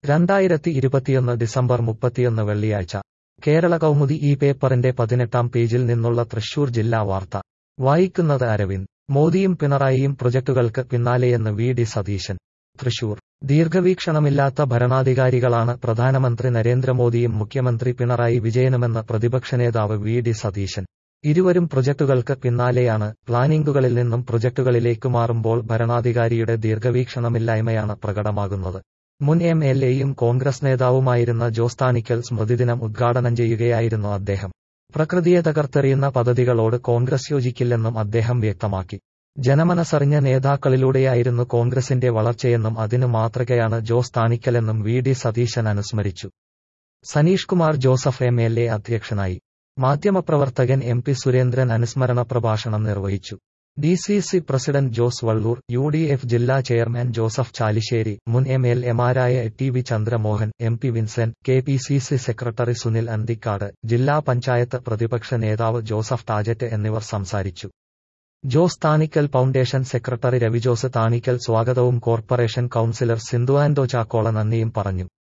രണ്ടായിരത്തി ഇരുപത്തിയൊന്ന് ഡിസംബർ മുപ്പത്തിയൊന്ന് വെള്ളിയാഴ്ച കേരള കൗമുദി ഈ പേപ്പറിന്റെ പതിനെട്ടാം പേജിൽ നിന്നുള്ള തൃശൂർ ജില്ലാ വാർത്ത വായിക്കുന്നത് അരവിന്ദ് മോദിയും പിണറായിയും പ്രൊജക്ടുകൾക്ക് പിന്നാലെയെന്ന് വി ഡി സതീശൻ തൃശൂർ ദീർഘവീക്ഷണമില്ലാത്ത ഭരണാധികാരികളാണ് പ്രധാനമന്ത്രി നരേന്ദ്രമോദിയും മുഖ്യമന്ത്രി പിണറായി വിജയനുമെന്ന് പ്രതിപക്ഷ നേതാവ് വി ഡി സതീശൻ ഇരുവരും പ്രൊജക്ടുകൾക്ക് പിന്നാലെയാണ് പ്ലാനിംഗുകളിൽ നിന്നും പ്രൊജക്ടുകളിലേക്ക് മാറുമ്പോൾ ഭരണാധികാരിയുടെ ദീർഘവീക്ഷണമില്ലായ്മയാണ് പ്രകടമാകുന്നത് മുൻ എം എൽ എയും കോൺഗ്രസ് നേതാവുമായിരുന്ന ജോസ് താണിക്കൽ സ്മൃതിദിനം ഉദ്ഘാടനം ചെയ്യുകയായിരുന്നു അദ്ദേഹം പ്രകൃതിയെ തകർത്തെറിയുന്ന പദ്ധതികളോട് കോൺഗ്രസ് യോജിക്കില്ലെന്നും അദ്ദേഹം വ്യക്തമാക്കി ജനമനസറിഞ്ഞ നേതാക്കളിലൂടെയായിരുന്നു കോൺഗ്രസിന്റെ വളർച്ചയെന്നും അതിനു മാതൃകയാണ് ജോസ് താണിക്കലെന്നും വി ഡി സതീശൻ അനുസ്മരിച്ചു Saneesh Kumar Joseph M L A അധ്യക്ഷനായി മാധ്യമപ്രവർത്തകൻ എം പി സുരേന്ദ്രൻ അനുസ്മരണ പ്രഭാഷണം നിർവഹിച്ചു D C C president Jose Vallur U D F ജില്ലാ ചെയർമാൻ ജോസഫ് ചാലിശ്ശേരി മുൻ എം എൽ എമാരായ T V Chandramohan M P Vincent K P C C secretary Sunil Anthikkad ജില്ലാ പഞ്ചായത്ത് പ്രതിപക്ഷ നേതാവ് ജോസഫ് ടാജറ്റ് എന്നിവർ സംസാരിച്ചു Jose Thanikkal foundation secretary Ravi Jose Thanikkal സ്വാഗതവും കോർപ്പറേഷൻ കൌൺസിലർ സിന്ധു ആൻഡോ ചാക്കോള നന്ദിയും പറഞ്ഞു